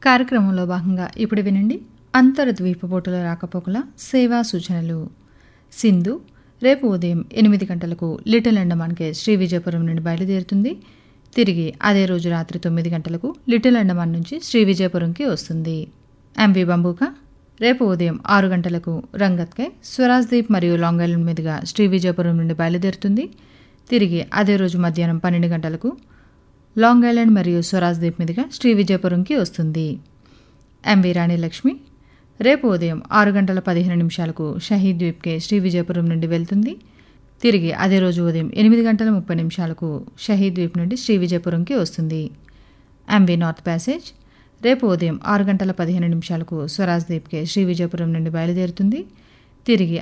కార్యక్రమంలో భాగంగా ఇప్పుడు వినండి అంతర్ద్వీపపోటుల రాకపోకల సేవా సూచనలు సింధు రేపు ఉదయం ఎనిమిది గంటలకు లిటిల్ అండమాన్కే శ్రీ విజయపురం నుండి బయలుదేరుతుంది తిరిగి అదే రోజు రాత్రి తొమ్మిది గంటలకు లిటిల్ అండమాన్ నుంచి శ్రీ విజయపురంకి వస్తుంది ఎంవి బంబూకా రేపు ఉదయం ఆరు గంటలకు రంగత్కై స్వరాజ్దీప్ మరియు లాంగ్ ఐలాండ్ మీదుగా శ్రీ విజయపురం నుండి బయలుదేరుతుంది తిరిగి అదే రోజు మధ్యాహ్నం పన్నెండు గంటలకు లాంగ్ ఐలాండ్ మరియు స్వరాజ్దీప్ మీదుగా శ్రీ విజయపురంకి వస్తుంది ఎంవి రాణి లక్ష్మి రేపు ఉదయం ఆరు గంటల పదిహేను నిమిషాలకు షహీద్ ద్వీప్కే శ్రీ విజయపురం నుండి వెళ్తుంది తిరిగి అదే రోజు ఉదయం ఎనిమిది గంటల ముప్పై నిమిషాలకు షహీద్ ద్వీప్ నుండి శ్రీ విజయపురంకి వస్తుంది ఎంవి నార్త్ ప్యాసేజ్ రేపు ఉదయం ఆరు గంటల పదిహేను నిమిషాలకు స్వరాజ్ ద్వీప్కే శ్రీ విజయపురం నుండి బయలుదేరుతుంది తిరిగి